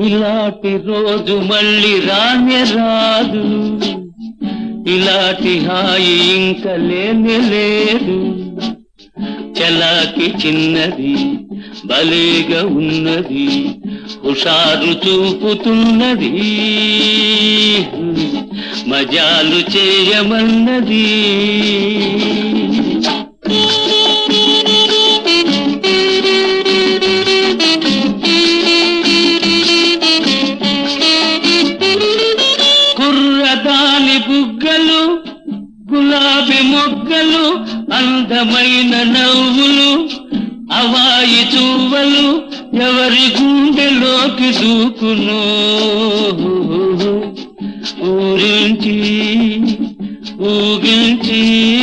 ఇలాంటి రోజు మళ్ళీ రానే రాదు ఇలాంటి హాయి ఇంక లేనే లేదు చలాకి చిన్నది భలేగా ఉన్నది హుషారు చూపుతున్నది మజాలు చేయమన్నది కుర్రదాని బుగ్గలు గులాబీ మొగ్గలు అందమైన నవ్వులు అవాయి చూవలు ఎవరి గుండెలోకి దూకును ఊరించి ఊగించి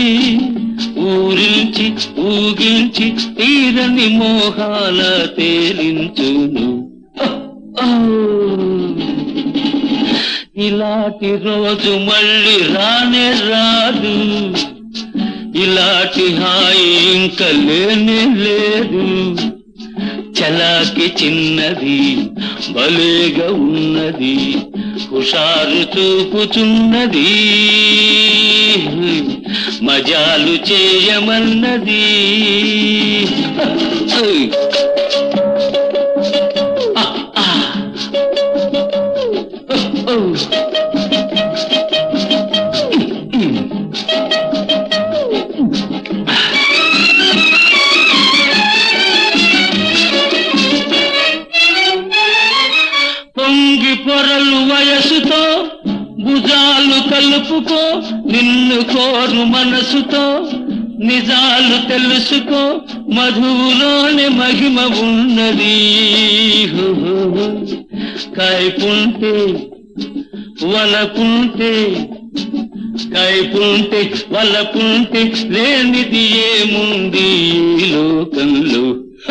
ఊరించి ఊగించి తీరని మోహాల తేలించును ఓ, ఓ. ఇలాంటి రోజు మళ్ళీ రానే రాదు ఇలాంటి హాయి ఇంక లేనే లేదు చలాకి చిన్నది భలేగా ఉన్నది హుషారు చూపుచున్నది మజాలు చేయమన్నది ఓయ్. ఆ, ఆ. ఓ, ఓ. పొంగి పొరలు వయసుతో భుజాలు కలుపుకో నిన్ను కోరు మనసుతో నిజాలు తెలుసుకో మధువులోని మహిమ ఉన్నది హు, హు, హు. కైపుంటే వలపుంటే కైపుంటే వలపుంటే లేనిది ఏముంది ఈ లోకంలో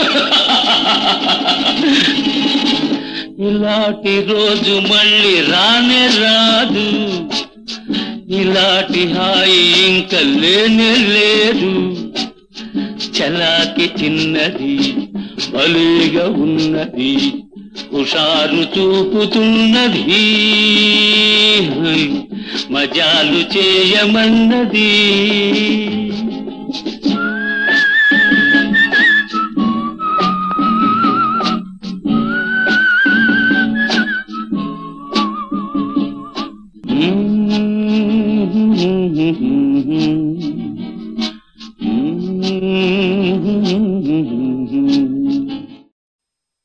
ఇలాంటి రోజు మళ్ళీ రానే రాదు ఇలాంటి హాయి ఇంక లేనే లేదు చలాకి చిన్నది భలేగా ఉన్నది హుషారు చూపుతున్నది మజాలు చేయమన్నది Mm-hmm.